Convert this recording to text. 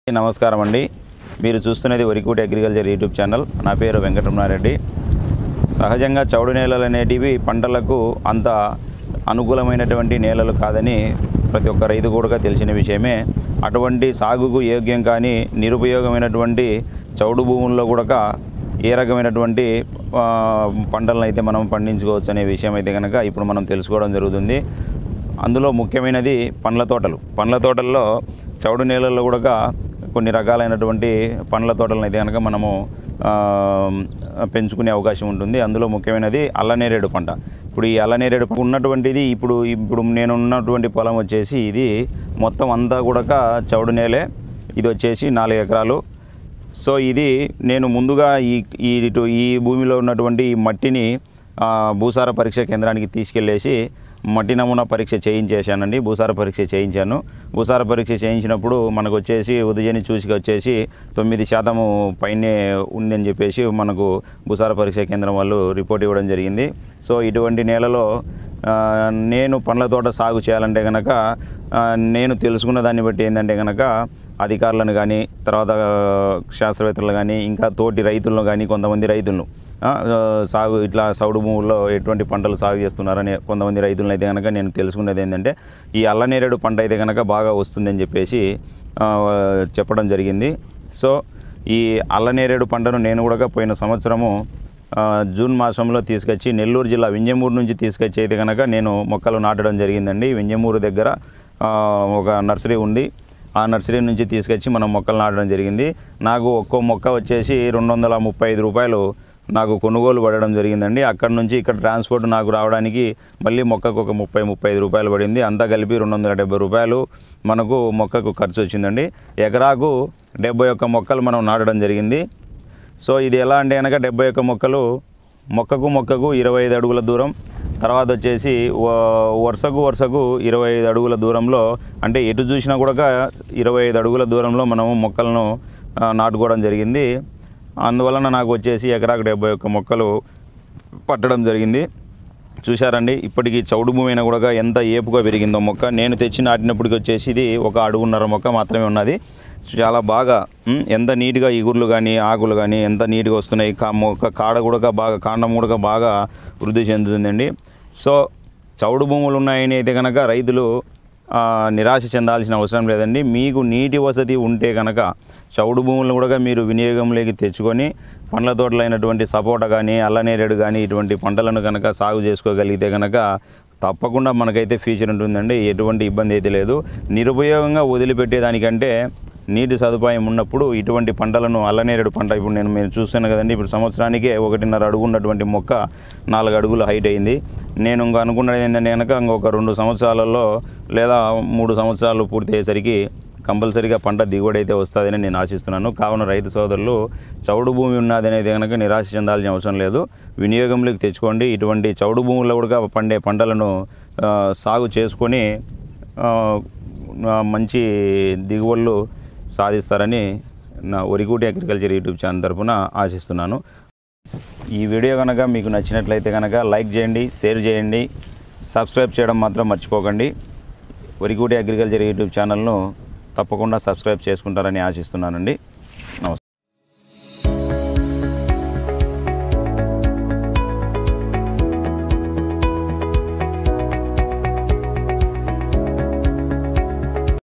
నమస్కారం అండి మీరు చూస్తున్నది వరికూటి అగ్రికల్చర్ యూట్యూబ్ ఛానల్ నా పేరు వెంకటరమణారెడ్డి సహజంగా చౌడు నేలలు అనేటివి పంటలకు అంత అనుకూలమైనటువంటి నేలలు కాదని ప్రతి ఒక్క రైతు కూడా తెలిసిన విషయమే అటువంటి సాగుకు యోగ్యం కానీ నిరుపయోగమైనటువంటి చౌడు భూముల్లో కూడా ఏ రకమైనటువంటి ఆ, పంటలను అయితే మనం పండించుకోవచ్చు అనే విషయం అయితే కనుక ఇప్పుడు మనం తెలుసుకోవడం జరుగుతుంది అందులో ముఖ్యమైనది పండ్ల తోటలు పండ్ల తోటల్లో చౌడు నేలల్లో కూడా కొన్ని రకాలైనటువంటి పండ్ల తోటలను అయితే కనుక మనము ఆ, పెంచుకునే అవకాశం ఉంటుంది అందులో ముఖ్యమైనది అల్లనేరేడు పంట ఇప్పుడు ఈ అల్లనేరేడు పంట ఉన్నటువంటిది ఇప్పుడు ఇప్పుడు నేను ఉన్నటువంటి పొలం వచ్చేసి ఇది మొత్తం అంతా కూడా చౌడు నేలే ఇది వచ్చేసి నాలుగు ఎకరాలు సో ఇది నేను ముందుగా ఈ ఈ ఇటు ఈ భూమిలో ఉన్నటువంటి ఈ మట్టిని ఆ, భూసార పరీక్ష కేంద్రానికి తీసుకెళ్ళేసి మట్టి నమూనా పరీక్ష చేయించేశానండి భూసార పరీక్ష చేయించాను భూసార పరీక్ష చేయించినప్పుడు మనకు వచ్చేసి ఉదయని చూసి వచ్చేసి తొమ్మిది శాతము పైనే ఉందని చెప్పేసి మనకు భూసార పరీక్ష కేంద్రం వాళ్ళు రిపోర్ట్ ఇవ్వడం జరిగింది సో ఇటువంటి నేలలో ఆ, నేను పండ్ల తోట సాగు చేయాలంటే కనుక ఆ, నేను తెలుసుకున్న దాన్ని బట్టి ఏంటంటే కనుక అధికారులను కానీ తర్వాత ఆ, శాస్త్రవేత్తలు కానీ ఇంకా తోటి రైతులను కానీ కొంతమంది రైతులను ఆ, ఆ, సాగు ఇట్లా సౌడు భూముల్లో ఎటువంటి పంటలు సాగు చేస్తున్నారని కొంతమంది రైతులను అయితే కనుక నేను తెలుసుకున్నది ఏంటంటే ఈ అల్లనేరేడు పంట అయితే కనుక బాగా వస్తుందని చెప్పేసి ఆ, చెప్పడం జరిగింది సో ఈ అల్లనేరేడు పంటను నేను కూడా పోయిన సంవత్సరము ఆ, జూన్ మాసంలో తీసుకొచ్చి నెల్లూరు జిల్లా వింజమూరు నుంచి తీసుకొచ్చి అయితే కనుక నేను మొక్కలు నాటడం జరిగిందండి వింజమూరు దగ్గర ఆ, ఒక నర్సరీ ఉంది ఆ నర్సరీ నుంచి తీసుకొచ్చి మనం మొక్కలు నాటడం జరిగింది నాకు ఒక్కో మొక్క వచ్చేసి రెండు వందల ముప్పై ఐదు రూపాయలు నాకు కొనుగోలు పడడం జరిగిందండి అక్కడ నుంచి ఇక్కడ ట్రాన్స్పోర్ట్ నాకు రావడానికి మళ్ళీ మొక్కకు ఒక ముప్పై ముప్పై ఐదు రూపాయలు పడింది అంతా కలిపి రెండు వందల డెబ్బై రూపాయలు మనకు మొక్కకు ఖర్చు వచ్చిందండి ఎకరాకు డెబ్బై ఒక్క మొక్కలు మనం నాటడం జరిగింది సో ఇది ఎలా అంటే కనుక డెబ్బై ఒక్క మొక్కలు మొక్కకు మొక్కకు ఇరవై ఐదు అడుగుల దూరం తర్వాత వచ్చేసి వ- వరుసకు వరుసకు ఇరవై ఐదు అడుగుల దూరంలో అంటే ఎటు చూసినా కూడా ఇరవై ఐదు అడుగుల దూరంలో మనము మొక్కలను ఆ, నాటుకోవడం జరిగింది అందువలన నాకు వచ్చేసి ఎకరాకు డెబ్బై ఒక్క మొక్కలు పట్టడం జరిగింది చూశారండి ఇప్పటికి చౌడు భూమి అయినా కూడా ఎంత ఏపుగా పెరిగిందో మొక్క నేను తెచ్చి నాటినప్పటికి వచ్చేసి ఇది ఒక అడుగున్నర మొక్క మాత్రమే ఉన్నది చాలా బాగా ఉమ్, ఎంత నీట్గా ఇగుర్లు కానీ ఆకులు కానీ ఎంత నీట్గా వస్తున్నాయి కా మొక్క కాడ కూడా బాగా కాండం కూడా బాగా వృద్ధి చెందుతుందండి సో చౌడు భూములు ఉన్నాయని అయితే కనుక రైతులు ఆ, నిరాశ చెందాల్సిన అవసరం లేదండి మీకు నీటి వసతి ఉంటే కనుక చౌడు భూములను కూడా మీరు వినియోగంలోకి తెచ్చుకొని పండ్ల తోటలైనటువంటి సపోటా కానీ అల్లనేరేడు కానీ ఇటువంటి పంటలను కనుక సాగు చేసుకోగలిగితే కనుక తప్పకుండా మనకైతే ఫ్యూచర్ ఉంటుందండి ఎటువంటి ఇబ్బంది అయితే లేదు నిరుపయోగంగా వదిలిపెట్టేదానికంటే నీటి సదుపాయం ఉన్నప్పుడు ఇటువంటి పంటలను అల్లనేరేడు పంట ఇప్పుడు నేను మీరు చూస్తాను కదండి ఇప్పుడు సంవత్సరానికే ఒకటిన్నర అడుగు ఉన్నటువంటి మొక్క నాలుగు అడుగులు హైట్ అయింది నేను ఇంకా అనుకున్నది ఏంటంటే కనుక ఇంకొక రెండు సంవత్సరాలలో లేదా మూడు సంవత్సరాలు పూర్తి అయ్యేసరికి కంపల్సరీగా పంట దిగుబడి అయితే వస్తుందని నేను ఆశిస్తున్నాను కావున రైతు సోదరులు చౌడు భూమి ఉన్నది అనేది కనుక నిరాశ చెందాల్సిన అవసరం లేదు వినియోగంలోకి తెచ్చుకోండి ఇటువంటి చౌడు భూముల్లో కూడా పండే పంటలను ఆ, సాగు చేసుకొని ఆ, ఆ, మంచి దిగుబడులు సాధిస్తారని నా ఒరిగూటి అగ్రికల్చర్ యూట్యూబ్ ఛానల్ తరపున ఆశిస్తున్నాను ఈ వీడియో కనుక మీకు నచ్చినట్లయితే కనుక లైక్ చేయండి షేర్ చేయండి సబ్స్క్రైబ్ చేయడం మాత్రం మర్చిపోకండి ఒరిగూటి అగ్రికల్చర్ యూట్యూబ్ ఛానల్ను తప్పకుండా సబ్స్క్రైబ్ చేసుకుంటారని ఆశిస్తున్నానండి నమస్తే